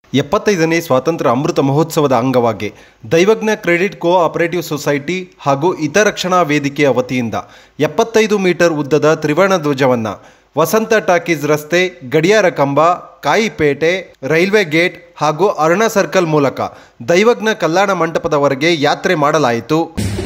ಎಪ್ಪತ್ತೈದನೇ ಸ್ವಾತಂತ್ರ್ಯ ಅಮೃತ ಮಹೋತ್ಸವದ ಅಂಗವಾಗಿ Daivajna credit cooperative society ಹಾಗೂ ಹಿತರಕ್ಷಣಾ ವೇದಿಕೆಯ ವತಿಯಿಂದ ಎಪ್ಪತ್ತೈದು ಮೀಟರ್ ಉದ್ದದ ತ್ರಿವರ್ಣ ಧ್ವಜವನ್ನು ವಸಂತ ಟಾಕೀಸ್ ರಸ್ತೆ ಗಡಿಯಾರ ಕಂಬ ಕಾಯಿಪೇಟೆ ರೈಲ್ವೆ ಗೇಟ್ ಹಾಗೂ ಅರುಣ ಸರ್ಕಲ್ ಮೂಲಕ ದೈವಜ್ಞ ಕಲ್ಯಾಣ ಮಂಟಪದವರೆಗೆ ಯಾತ್ರೆ ಮಾಡಲಾಯಿತು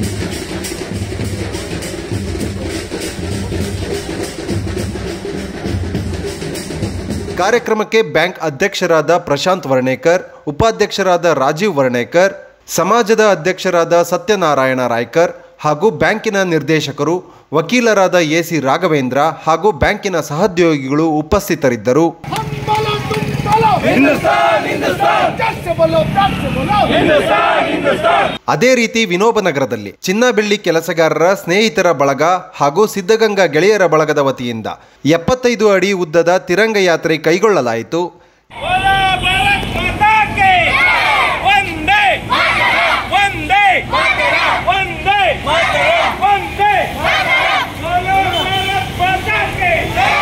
ಕಾರ್ಯಕ್ರಮಕ್ಕೆ ಬ್ಯಾಂಕ್ ಅಧ್ಯಕ್ಷರಾದ ಪ್ರಶಾಂತ್ ವರ್ಣೇಕರ್ ಉಪಾಧ್ಯಕ್ಷರಾದ ರಾಜೀವ್ ವರ್ಣೇಕರ್ ಸಮಾಜದ ಅಧ್ಯಕ್ಷರಾದ ಸತ್ಯನಾರಾಯಣ ರಾಯ್ಕರ್ ಹಾಗೂ ಬ್ಯಾಂಕಿನ ನಿರ್ದೇಶಕರು ವಕೀಲರಾದ ಎಸಿ ರಾಘವೇಂದ್ರ ಹಾಗೂ ಬ್ಯಾಂಕಿನ ಸಹೋದ್ಯೋಗಿಗಳು ಉಪಸ್ಥಿತರಿದ್ದರು हम बोलो तुम बोलो हिंदुस्तान हिंदुस्तान प्यार से बोलो प्यार से बोलो हिंदुस्तान हिंदुस्तान ಅದೇ ರೀತಿ ವಿನೋಬನಗರದಲ್ಲಿ ಚಿನ್ನ ಬೆಳ್ಳಿ ಕೆಲಸಗಾರರ ಸ್ನೇಹಿತರ ಬಳಗ ಹಾಗೂ ಸಿದ್ಧಗಂಗಾ ಗೆಳೆಯರ ಬಳಗದ ವತಿಯಿಂದ ಎಪ್ಪತ್ತೈದು ಅಡಿ ಉದ್ದದ ತಿರಂಗ ಯಾತ್ರೆ ಕೈಗೊಳ್ಳಲಾಯಿತು बोला भारत माता के वंदे वंदे वंदे वंदे बोलो भारत माता के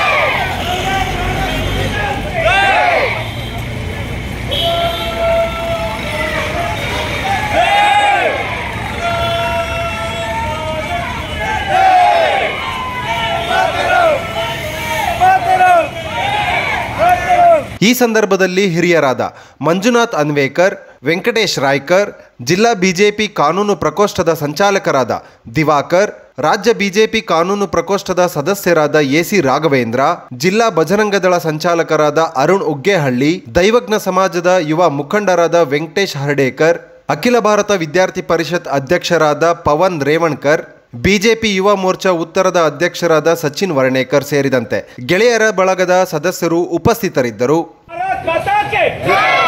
ಈ ಸಂದರ್ಭದಲ್ಲಿ ಹಿರಿಯರಾದ ಮಂಜುನಾಥ್ ಅನ್ವೇಕರ್ ವೆಂಕಟೇಶ್ ರಾಯ್ಕರ್ ಜಿಲ್ಲಾ ಬಿಜೆಪಿ ಕಾನೂನು ಪ್ರಕೋಷ್ಠದ ಸಂಚಾಲಕರಾದ ದಿವಾಕರ್ ರಾಜ್ಯ ಬಿಜೆಪಿ ಕಾನೂನು ಪ್ರಕೋಷ್ಠದ ಸದಸ್ಯರಾದ ಎಸಿ ರಾಘವೇಂದ್ರ ಜಿಲ್ಲಾ ಬಜರಂಗದಳ ಸಂಚಾಲಕರಾದ ಅರುಣ್ ಉಗ್ಗೇಹಳ್ಳಿ ದೈವಜ್ಞ ಸಮಾಜದ ಯುವ ಮುಖಂಡರಾದ ವೆಂಕಟೇಶ್ ಹರ್ಡೇಕರ್ ಅಖಿಲ ಭಾರತ ವಿದ್ಯಾರ್ಥಿ ಪರಿಷತ್ ಅಧ್ಯಕ್ಷರಾದ ಪವನ್ ರೇವಣ್ಕರ್ ಬಿಜೆಪಿ ಯುವ ಮೋರ್ಚಾ ಉತ್ತರದ ಅಧ್ಯಕ್ಷರಾದ ಸಚಿನ್ ವರ್ಣೇಕರ್ ಸೇರಿದಂತೆ ಗೆಳೆಯರ ಬಳಗದ ಸದಸ್ಯರು ಉಪಸ್ಥಿತರಿದ್ದರು भारत माता के